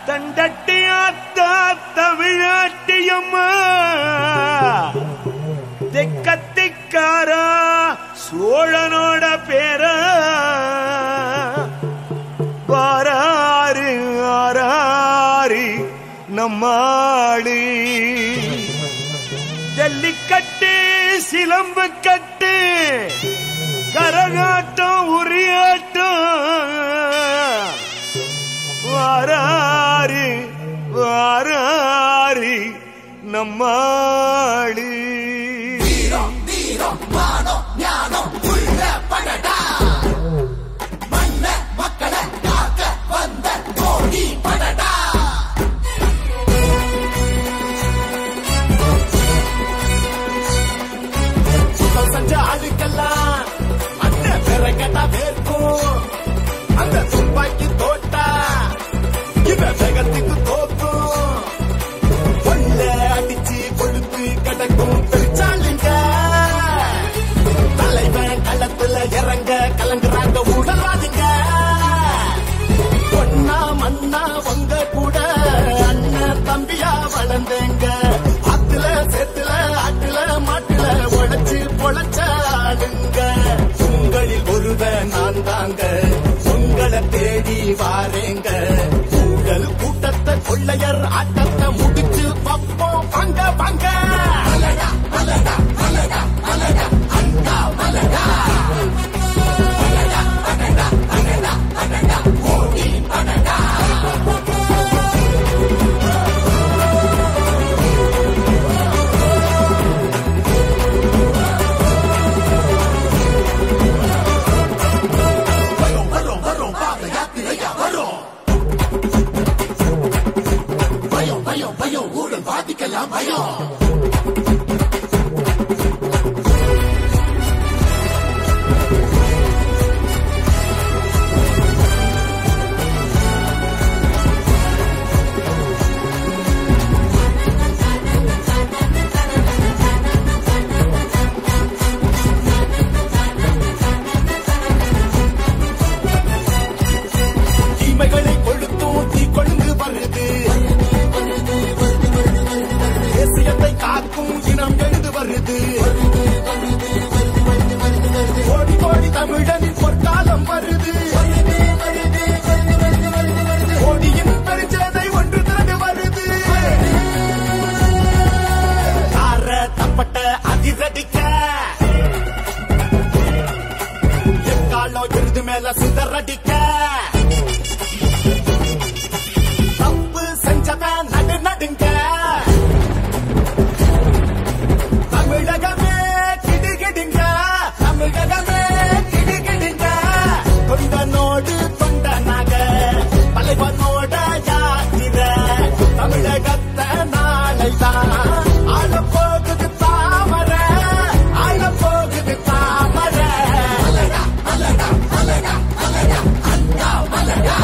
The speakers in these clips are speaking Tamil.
தண்டட்டி ஆத்தா தமிழாட்டியம்மா தெக்கத்திக்காரா சோழனோட பேரா வாராரு ஆராரி நம்மாளு ஜல்லிக்கட்டு சிலம்பு கட்டு கரகாட்டம் உரியாட்டம் வாராரு வாராரு நம்மாளு சுத்தம் செஞ்ச ஆளுக்கெல்லாம் அண்ணன் பெற கேட்டா வேர்க்கும் அந்த துப்பாக்கி தோட்டா இவ வேகத்துக்கு தோக்கும் கொள்ள அடிச்சு கொழுத்து கிடக்கும் பெருச்சாளுங்க தலைவன் களத்துல இறங்க கலங்குறாங்க உடலாதீங்க பொண்ணா மண்ணா உங்க கூட அண்ணன் தம்பியா வளர்ந்தேங்க ஆத்துல சேத்துல ஆட்டுல மாட்டுல உழைச்சு பொழைச்ச ஆளுங்க உங்களில் ஒருவன் நான் தாங்க உங்களை தேடி வாரேங்க ஊழல் கூட்டத்தை கொள்ளையர் ஆட்டத்தை முடிச்சு பப்போம் வாங்க வாங்க மலடா மலடா மலடா மலடா அண்டா மலடா வரும் வரும் வரும் பாத யாத்திரையா வரும் பயம் பயம் பயம் ஊழல் பாதிக்கலாம் பயம் தீமைகளை கொளுத்தும் தீ கொழுந்து வருது தேசியத்தை காக்கும் இனம் எழுது வருது கோடி கோடி தமிழனின் பொற்காலம் வருது கோடியின் பெருஞ்சதை ஒன்று திரண்டு வருது கார தப்பட்ட அதிரடிக்க எக்காலோ விருது மேல சிதறடிக்க தப்பு செஞ்சவன் நடு நடுங்க தமிழகமே கிடுகிடுங்க தமிழகமே கிடுகிடுங்க தொண்டனோடு தொண்டனாக தலைவனோட யாத்திர தமிழகத்தை நாளைதான் ஆள போகுது தாமர ஆள போகுது தாமர மலடா மலடா மலடா மலடா அண்டா மலடா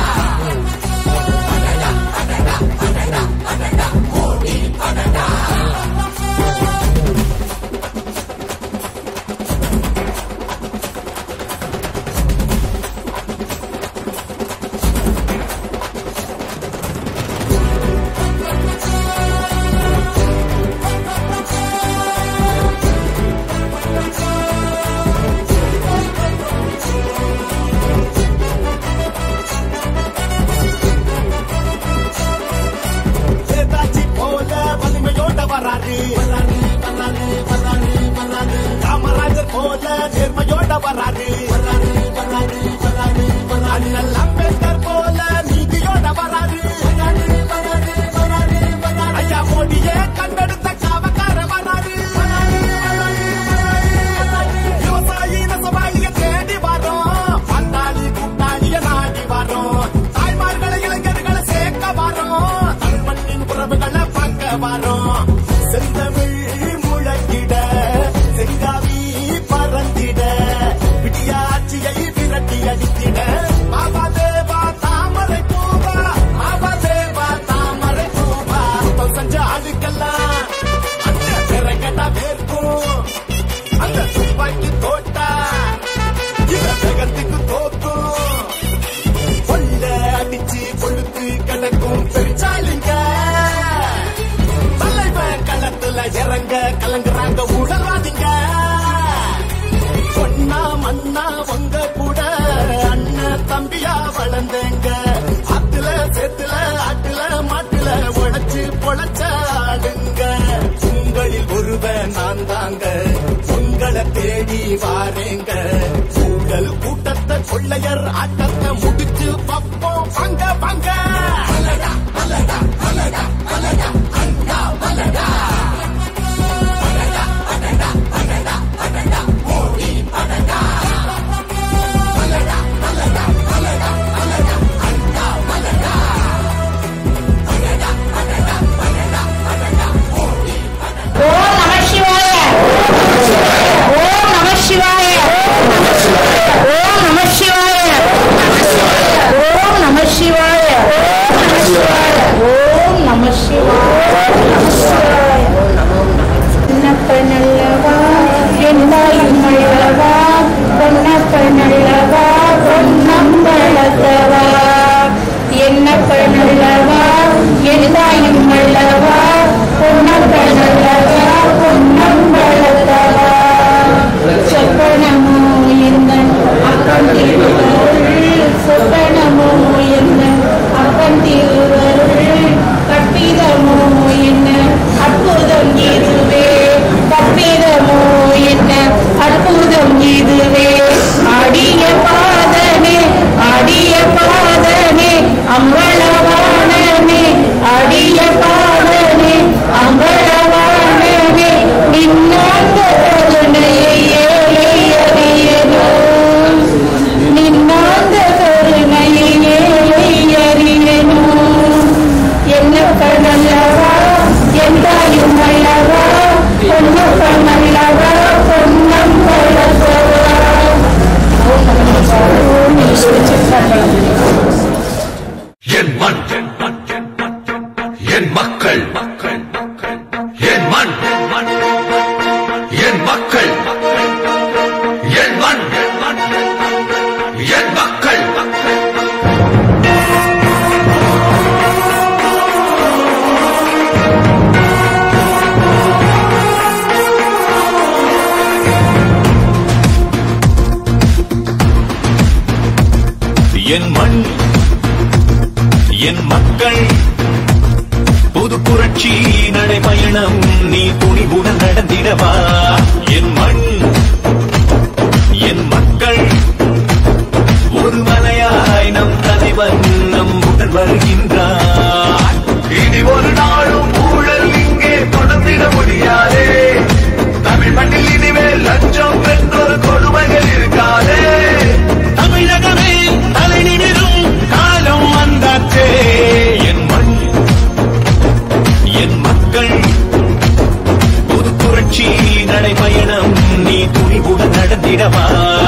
நேதாஜி போல வலிமையோட வராரு வராரு வராரு வராரு வராரு காமராஜர் போல நேர்மையோட வராரு வராரு வராரு வராரு வராரு அண்ணல் அம்பேத்கர் போல நீதியோட வராரு வராரு வராரு வராரு வராரு ஐயா மோடியே கண்டெடுத்த காவக்கார வராரு வராரு வராரு வராரு விவசாயி நெசவாளிய தேடி வரோம் பண்டாளி கூட்டாளிய நாடி வரோம் தாய்மார்களை இளைஞர்களை சேர்க்க வரோம் தமிழ் மண்ணின் உறவுகளை பார்க்க வரோம் செந்தமிழ் முழங்கிட செங்காவி பறந்திட விடியாட்சியை விரட்டி அடித்திட பாபா தேவா தாமரை பூவா பாபா தேவா தாமரை பூவா சுத்தம் செஞ்ச ஆளுக்கெல்லாம் அந்த பிறகட்டா வேர்க்கும் அந்த துப்பாக்கி தோட்டா இவ வேகத்துக்கு தோக்கும் கொள்ள அடிச்சு கொழுத்து கிடக்கும் பெருஞ்ச குட்டியா வளர்ந்தேங்க ஆத்துல சேத்துல ஆட்டுல மாட்டுல உழைச்சு பொழைச்ச ஆளுங்க உங்களில் ஒருவன் நான் தாங்க உங்களை தேடி வாரேங்க உங்கள் கூட்டத்தை கொள்ளையர் ஆட்டத்தை முடிச்சு பப்போம் வாங்க வாங்க அலடா அலடா அலடா அலடா அண்டா அலடா ஓம் நம சிவாய ஓம் நம சிவாய ஓம் நம சிவாய ஓம் நம சிவாய ஓம் நம சிவாய பொன்னப்ப நல்லவா என்னாயும் நல்லவா பொன்னப்ப நல்லவா பொன்னம்பளத்தவா என்னப்ப நல்லவா என்னாயும் நல்லவா பொன்னப்ப நல்லவா பொன்னம்பளத்தவா சொப்பனமோ என்ன அப்பன் திருவருள் சொப்பனமோ என்ன அப்பன் திருவருள் கற்பிதமோ என்ன அற்புதம் இதுவே கற்பிதமோ என்ன அற்புதம் இதுவே அடிய பாதனே அடிய பாதனே அம்பளவானனே அடிய பாதனே அம்பளவானனே நின்னாந்த கருணையை ஏழை அறியணும் நின்னாந்த கருணையை ஏழை அறியணும் என்னப்ப நல்லவா எந்தாயும் நல்லவா பொன்னப்ப நல்லவா பொன்னம் பழத்தவா என் மண் என் மக்கள் என் மண் என் மக்கள் என் மண் என் மக்கள் என் மண் என் மக்கள் புது புரட்சி நடைபயணம் நீ துணிவுடன் நடந்திடவா என் மண் என் மக்கள் ஒரு மலையாய் நம் தலைவன் நம் உடன் வருகின்றார் இனி ஒரு நாளும் ஊழல் இங்கே தொடர்ந்திட முடியாதே தமிழ் மண்ணில் இனிமேல் லஞ்சம் என்றொரு கொடுமைகள் இருக்காதே தமிழகமே தலை நிமிரும் காலம் வந்தாச்சே என் மண் என் மக்கள் புது புரட்சி நடைபயணம் நீ துணிவுடன் நடந்திடவா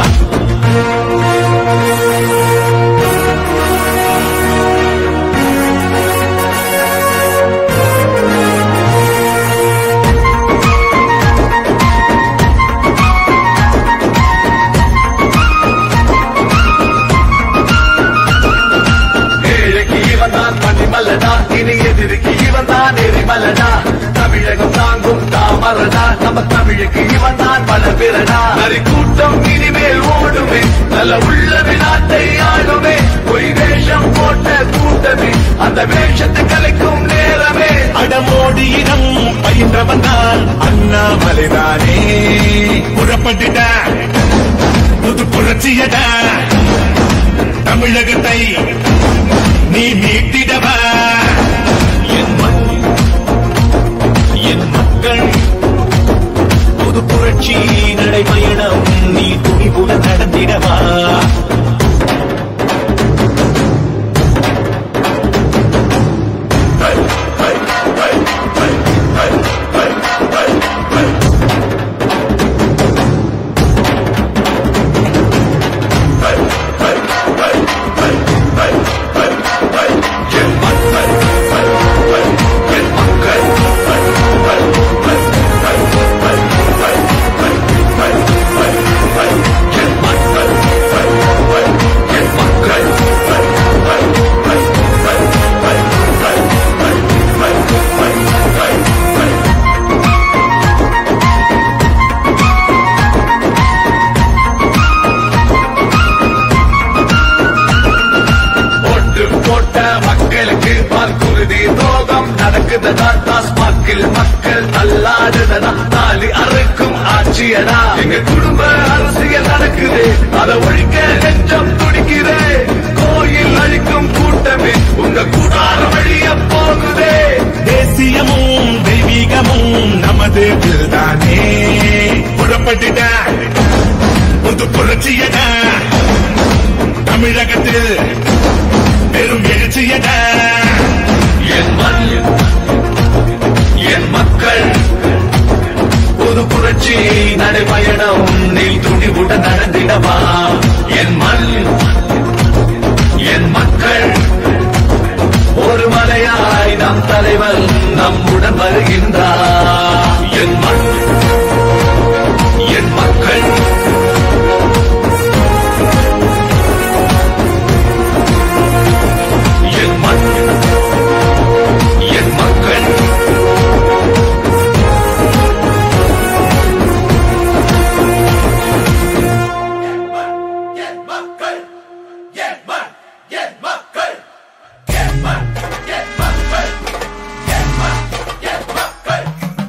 ஏழைக்கு இவன் தான் மணிமலடா இனி எதிரிக்கு இவன் தான் எரிமலடா தமிழகம் தாங்கும் தாமரடா நம்ம தமிழுக்கு இவன் தான் பல பிறடா நரி கூட்டம் இனிமேல் ஓடுமே நல்ல உள்ள நாட்டை ஆளுமே பொய் வேஷம் போட்ட கூட்டமே அந்த வேஷத்தை கலைக்கும் நேரமே அடமோடி இடம் பயின்றவன் தான் அண்ணாமலைதானே புறப்பட்டுட புது புரட்சியட தமிழகத்தை நீ மீட்டிடவா என் மண் என் மக்கள் புது புரட்சி நடைபயணம் நீ துணிவுடன் நடந்திடவா என் மண் நமக்கு பார்க்குருதி ரோகம் நடக்குதடா டாஸ்மாக்கில் மக்கள் அல்லாடுதடா தாலி அறுக்கும் ஆட்சியடா எங்க குடும்ப அரசியல் நடக்குது அதை ஒழிக்க நெஞ்சம் துடிக்குதே கோயில் அழிக்கும் கூட்டமே உங்க கூடார வழிய போகுதே தேசியமும் தெய்வீகமும் நமது தானே புறப்பட்டுட புது புரட்சியட தமிழகத்தில் பெரும் எழுச்சியட என் மண் என் மக்கள் புது புரட்சி நடைபயணம் நீ துணிவுடன் நடந்திடவா என் மண் என் மக்கள் ஒரு மலையாய் நம் தலைவன் நம்முடன் வருகின்றார் என் மண் என் மக்கள் என் மண் என் மக்கள் என் மக்கள் என் மண் என் மக்கள் என் மண் என் மக்கள் என் மண் என் மக்கள்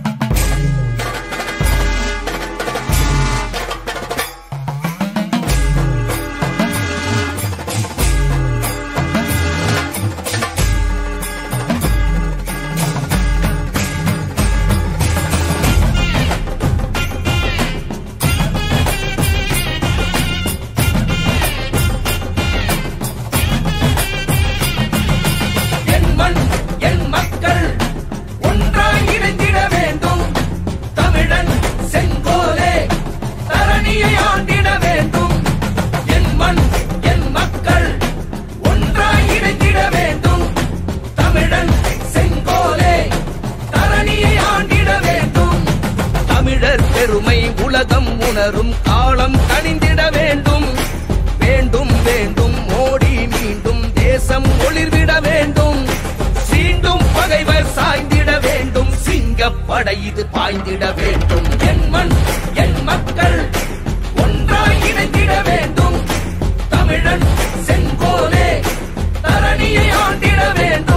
என் மண் என் மக்கள் ஒன்றாய் இணைந்திட வேண்டும் தமிழன் செங்கோலே தரணியை ஆண்டிட வேண்டும் என் மண் என் மக்கள் ஒன்றாய் இணைந்திட வேண்டும் தமிழன் செங்கோலே தரணியை ஆண்டிட வேண்டும் தமிழர் பெருமை உலகம் உணரும் காலம் கனிந்திட வேண்டும் வேண்டும் வேண்டும் மோடி மீண்டும் தேசம் ஒளிர்விட வேண்டும் சீண்டும் பகைவர் சாய்ந்திட வேண்டும் சிங்கப்படை இது பாய்ந்திட வேண்டும் என் மண் என் மக்கள் ஒன்றாய் இணைந்திட வேண்டும் தமிழன் செங்கோலே தரணியை ஆண்டிட வேண்டும்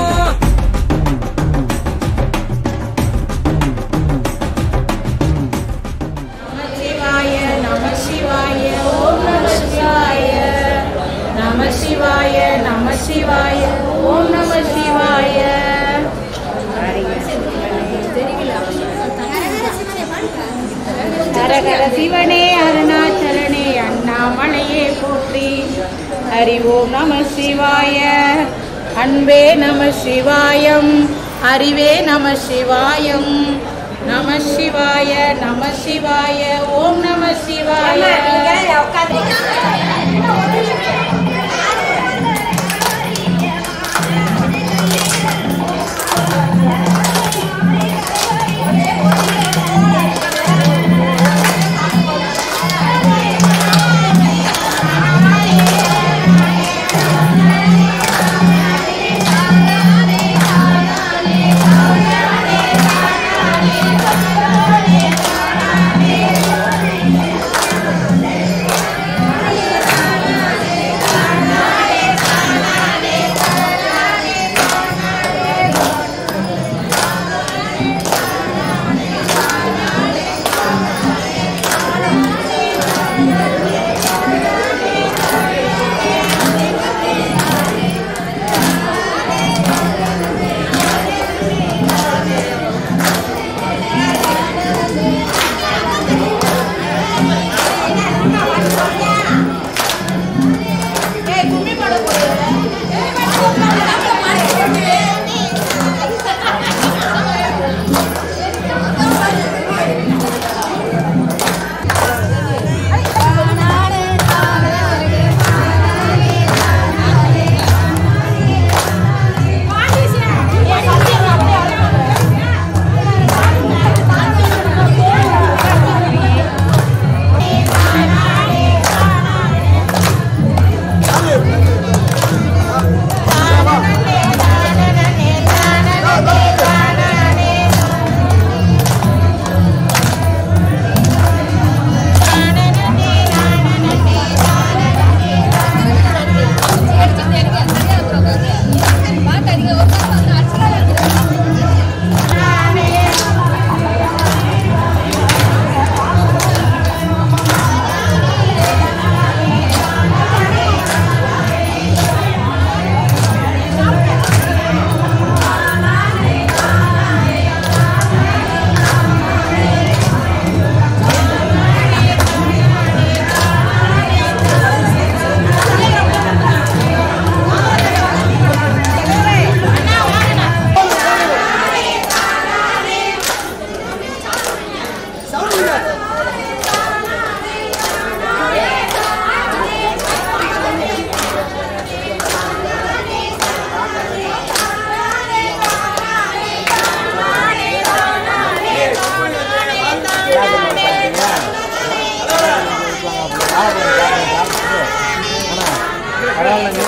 சிவாய நம சிவாய ஓம் நம சிவாய நம சிவாய நம சிவாய ஓம் நம சிவாய ஹரஹர சிவனே அருணாச்சலனே அண்ணாமலையே போற்றி ஹரி ஓம் நம சிவாய அன்பே நம சிவாயம் அறிவே நம சிவாயம் நம சிவாய நம சிவாய ஓம் நம சிவாய Hare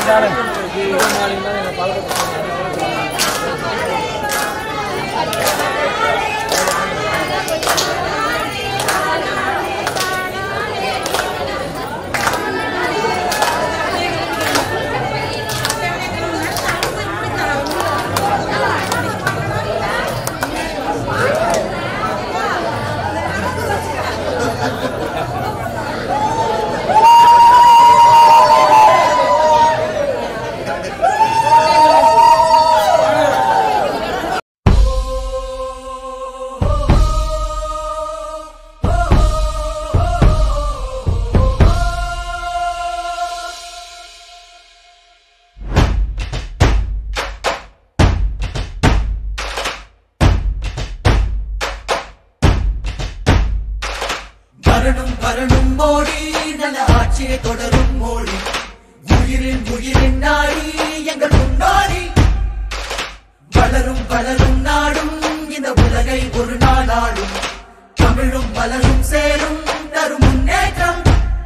வரணும் வரணும் மோடி நல்ல ஆட்சியை தொடரும் மோடி உயிரின் உயிரின் நாடி எங்கள் முன்னாடி வளரும் வளரும் நாடும் இந்த உலகை ஒரு நாள் ஆளும் தமிழும் மலரும் சேரும் தரும் முன்னேற்றம்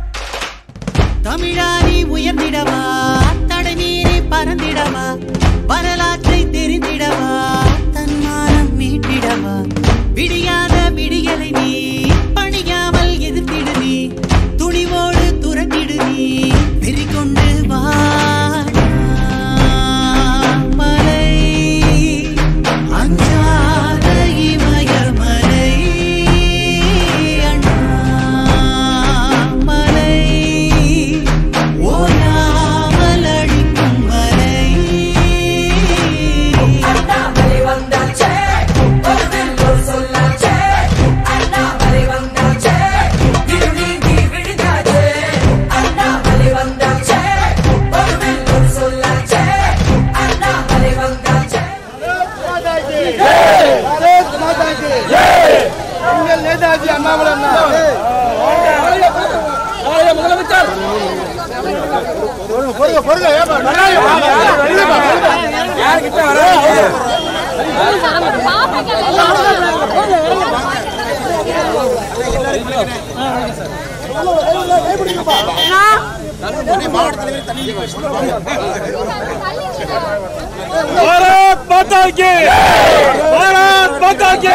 தமிழாரி உயர்ந்திடவா தடைமீறி பறந்திடவா வரலாற்றை தெரிந்திடவா தன்மானம் மீட்டிடவா விடியாத விடியலை நீ பணியாமல் எதிர்த்திடு நீ துணிவோடு துறந்திடு நீ வெறி கொண்டு வாடா மலை அஞ்சாத இமயமலை அண்ணாமலை ஓயாமல் அடிக்கும் மலை அண்ணாமலை வந்தாச்சே ஒருவில் ஒரு சொல்லாச்சே அண்ணாமலை வந்தாச்சே இருளி நீ விழுந்தாச்சே அண்ணாமலை வந்தாச்சே ஒருவில் ஒரு சொல்லாச்சே அண்ணாமலை வந்தாச்சே நேதாஜி அண்ணாமலை அண்ணா பொறுங்க பொறுங்க ஏப்பா பாரத் மாதா கி பாரத் மாதா கி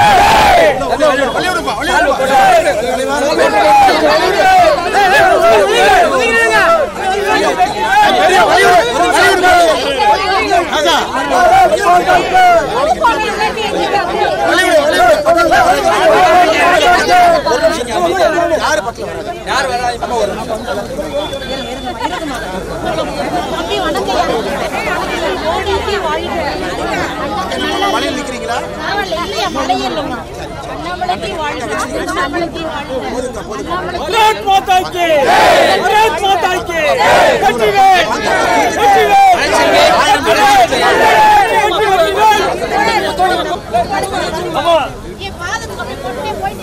மலையில் நிக்கிறீங்களா இல்லையா மலையில்லம்மா அண்ணாமலைக்கு வாழ்க அண்ணாமலைக்கு வாழ்க பாரத் மாதா கி பாரத் மாதா கி வெற்றிவேல் வெற்றிவேல் ஆமா என் பாதத்துக்கு அப்படியே போட்டுட்டே போயிட்டே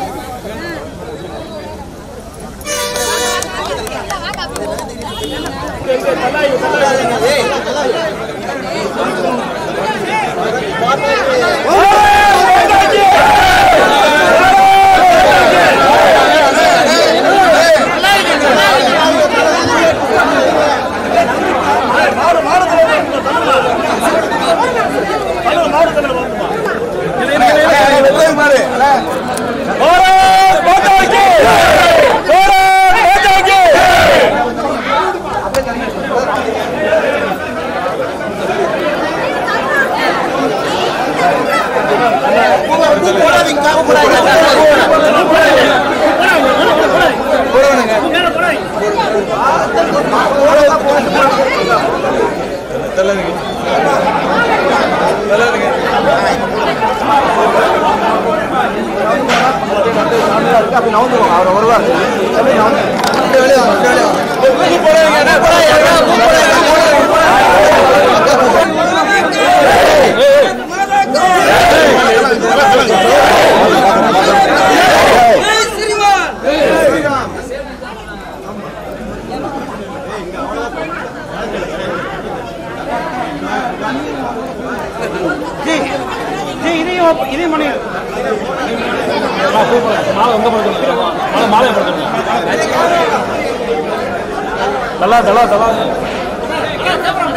பாரத் மாதா கி பாரத் மாதா கி இதையும் இதையும் பண்ணி மாலை எங்க பண்ணுங்க மாலை மாலை பண்ணுங்க தலா தலா தலா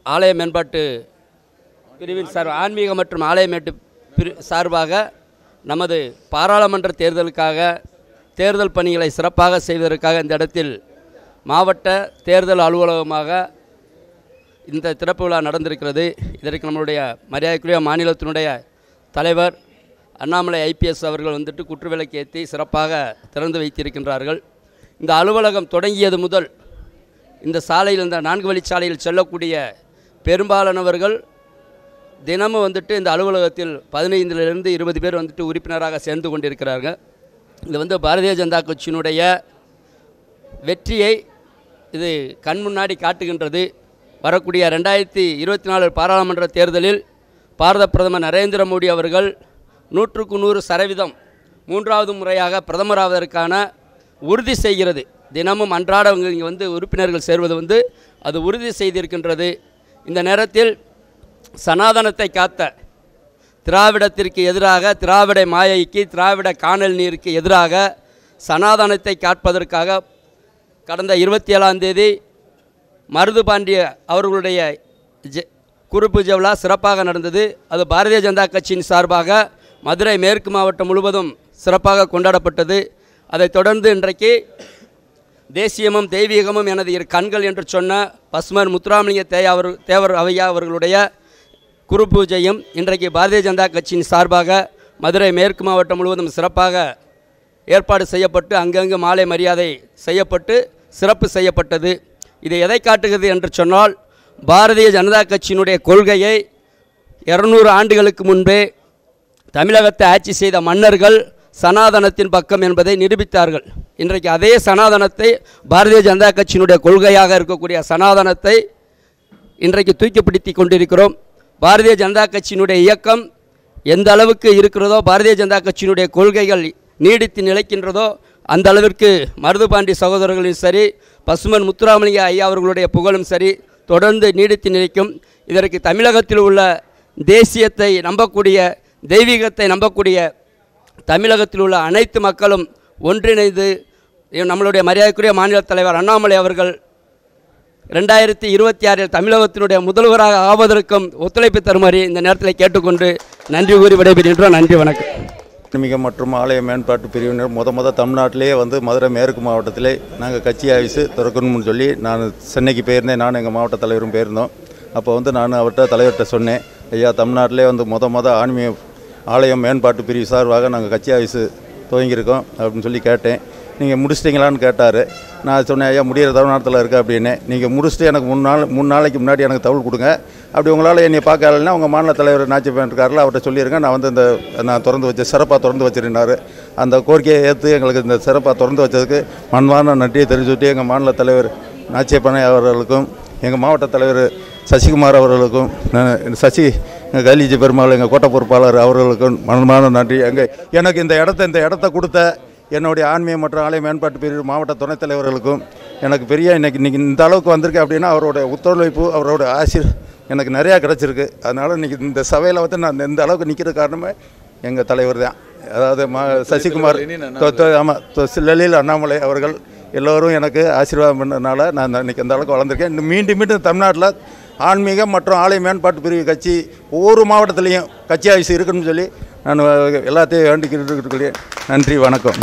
ஆலய மேம்பாட்டு பிரிவின் சார் ஆன்மீக மற்றும் ஆலய மேட்டு பிரி சார்பாக நமது பாராளுமன்ற தேர்தலுக்காக தேர்தல் பணிகளை சிறப்பாக செய்வதற்காக இந்த இடத்தில் மாவட்ட தேர்தல் அலுவலகமாக இந்த திறப்பு விழா நடந்திருக்கிறது இதற்கு நம்மளுடைய மரியாதைக்குரிய மாநிலத்தினுடைய தலைவர் அண்ணாமலை ஐபிஎஸ் அவர்கள் வந்துட்டு குற்றுவிளக்கு ஏற்றி சிறப்பாக திறந்து வைத்திருக்கின்றார்கள் இந்த அலுவலகம் தொடங்கியது முதல் இந்த சாலையில் இந்த நான்கு வழிச்சாலையில் செல்லக்கூடிய பெரும்பாலானவர்கள் தினமும் வந்துட்டு இந்த அலுவலகத்தில் பதினைந்திலிருந்து இருபது பேர் வந்துட்டு உறுப்பினராக சேர்ந்து கொண்டிருக்கிறார்கள் இது வந்து பாரதிய ஜனதா கட்சியினுடைய வெற்றியை இது கண் முன்னாடி காட்டுகின்றது வரக்கூடிய ரெண்டாயிரத்தி இருபத்தி நாலு பாராளுமன்ற தேர்தலில் பாரத பிரதமர் நரேந்திர மோடி அவர்கள் நூற்றுக்கு நூறு சதவீதம் மூன்றாவது முறையாக பிரதமராவதற்கான உறுதி செய்கிறது தினமும் அன்றாட இங்கே வந்து உறுப்பினர்கள் சேர்வது வந்து அது உறுதி செய்திருக்கின்றது இந்த நேரத்தில் சனாதனத்தை காத்த திராவிடத்திற்கு எதிராக திராவிட மாயைக்கு திராவிட காணல் நீருக்கு எதிராக சனாதனத்தை காப்பதற்காக கடந்த இருபத்தி ஏழாம் தேதி மருது பாண்டிய அவர்களுடைய ஜெ குறுப்பு ஜவுளா சிறப்பாக நடந்தது அது பாரதிய ஜனதா கட்சியின் சார்பாக மதுரை மேற்கு மாவட்டம் முழுவதும் சிறப்பாக கொண்டாடப்பட்டது அதைத் தொடர்ந்து இன்றைக்கு தேசியமும் தெய்வீகமும் எனது இரு கண்கள் என்று சொன்ன பசுமன் முத்துராமலிங்க தேயா அவர் தேவர் அவையா அவர்களுடைய குரு பூஜையும் இன்றைக்கு பாரதிய ஜனதா கட்சியின் சார்பாக மதுரை மேற்கு மாவட்டம் முழுவதும் சிறப்பாக ஏற்பாடு செய்யப்பட்டு அங்கங்கு மாலை மரியாதை செய்யப்பட்டு சிறப்பு செய்யப்பட்டது இது எதை காட்டுகிறது என்று சொன்னால் பாரதிய ஜனதா கட்சியினுடைய கொள்கையை இருநூறு ஆண்டுகளுக்கு முன்பே தமிழகத்தை ஆட்சி செய்த மன்னர்கள் சனாதனத்தின் பக்கம் என்பதை நிரூபித்தார்கள் இன்றைக்கு அதே சனாதனத்தை பாரதிய ஜனதா கட்சியினுடைய கொள்கையாக இருக்கக்கூடிய சனாதனத்தை இன்றைக்கு தூக்கி பிடித்து கொண்டிருக்கிறோம் பாரதிய ஜனதா கட்சியினுடைய இயக்கம் எந்த அளவுக்கு இருக்கிறதோ பாரதிய ஜனதா கட்சியினுடைய கொள்கைகள் நீடித்து நிலைக்கின்றதோ அந்த அளவிற்கு மருதுபாண்டி சகோதரர்களும் சரி பசுமன் முத்துராமலிங்க ஐயா அவர்களுடைய புகழும் சரி தொடர்ந்து நீடித்து நிலைக்கும் இதற்கு தமிழகத்தில் உள்ள தேசியத்தை நம்பக்கூடிய தெய்வீகத்தை நம்பக்கூடிய தமிழகத்தில் உள்ள அனைத்து மக்களும் ஒன்றிணைந்து நம்மளுடைய மரியாதைக்குரிய மாநில தலைவர் அண்ணாமலை அவர்கள் ரெண்டாயிரத்தி இருபத்தி ஆறில் தமிழகத்தினுடைய முதல்வராக ஆவதற்கும் ஒத்துழைப்பு தருமாறு இந்த நேரத்தில் கேட்டுக்கொண்டு நன்றி கூறி விடைபெறுகின்றோம் நன்றி வணக்கம் ஆன்மீக மற்றும் ஆலய மேம்பாட்டு பிரிவினர் முத முத தமிழ்நாட்டிலேயே வந்து மதுரை மேற்கு மாவட்டத்திலே நாங்கள் கட்சி ஆஃபீஸு திறக்கணும்னு சொல்லி நான் சென்னைக்கு போயிருந்தேன் நான் எங்கள் மாவட்ட தலைவரும் போயிருந்தோம் அப்போ வந்து நான் அவர்கிட்ட தலைவர்கிட்ட சொன்னேன் ஐயா தமிழ்நாட்டிலே வந்து முத முத ஆன்மீக ஆலயம் மேம்பாட்டு பிரிவு சார்பாக நாங்கள் கட்சி ஆஃபீஸு துவங்கியிருக்கோம் அப்படின்னு சொல்லி கேட்டேன் நீங்கள் முடிச்சிட்டிங்களான்னு கேட்டார் நான் சொன்னேன் ஐயா முடிகிற தமிழ்நாட்டில் இருக்கு அப்படின்னு நீங்கள் முடிச்சுட்டு எனக்கு மூணு நாள் மூணு நாளைக்கு முன்னாடி எனக்கு தகவல் கொடுங்க அப்படி உங்களால் என்னை பார்க்கலன்னா உங்கள் மாநில தலைவர் நாச்சிப்பேன் இருக்கார்ல அவர்கிட்ட சொல்லியிருங்க நான் வந்து இந்த நான் திறந்து வச்ச சிறப்பாக திறந்து வச்சிருந்தார் அந்த கோரிக்கையை ஏற்று எங்களுக்கு இந்த சிறப்பாக திறந்து வச்சதுக்கு மண்பான நன்றியை தெரிஞ்சுட்டு எங்கள் மாநில தலைவர் நாச்சியப்பனை அவர்களுக்கும் எங்கள் மாவட்ட தலைவர் சசிகுமார் அவர்களுக்கும் நான் சசி எங்கள் கைலிஜி பெருமாள் எங்கள் கோட்ட பொறுப்பாளர் அவர்களுக்கும் மனமான நன்றி எங்கள் எனக்கு இந்த இடத்த இந்த இடத்த கொடுத்த என்னுடைய ஆன்மீக மற்றும் ஆலய மேம்பாட்டு பிரிவு மாவட்ட துணைத் தலைவர்களுக்கும் எனக்கு பெரிய இன்னைக்கு இன்றைக்கி இந்த அளவுக்கு வந்திருக்கேன் அப்படின்னா அவரோட ஒத்துழைப்பு அவரோட ஆசிர் எனக்கு நிறையா கிடச்சிருக்கு அதனால் இன்றைக்கி இந்த சபையில் வந்து நான் இந்த அளவுக்கு நிற்கிற காரணமே எங்கள் தலைவர் தான் அதாவது மா சசிகுமார் ஆமாம் லலில் அண்ணாமலை அவர்கள் எல்லோரும் எனக்கு ஆசீர்வாதம் பண்ணதுனால நான் இன்னைக்கு இந்த அளவுக்கு வளர்ந்துருக்கேன் இன்னும் மீண்டும் மீண்டும் தமிழ்நாட்டில் ஆன்மீக மற்றும் ஆலய மேம்பாட்டு பிரிவு கட்சி ஒவ்வொரு மாவட்டத்திலையும் கட்சி ஆஃபீஸ் இருக்குன்னு சொல்லி நான் எல்லாத்தையும் வேண்டிக்கிட்டு இருக்கிறேன் நன்றி வணக்கம்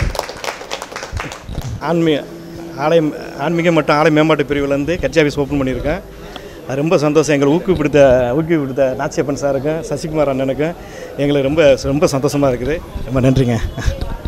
ஆன்மீக ஆலயம் ஆன்மீக மற்றும் ஆலய மேம்பாட்டு பிரிவுலேருந்து கட்சி ஆஃபீஸ் ஓப்பன் பண்ணியிருக்கேன் அது ரொம்ப சந்தோஷம் எங்களை ஊக்குவிப்படுத்த ஊக்குவிப்படுத்த நாச்சியப்பன் சாருக்கும் சசிகுமார் அண்ணனுக்கும் எங்களுக்கு ரொம்ப ரொம்ப சந்தோஷமாக இருக்குது ரொம்ப நன்றிங்க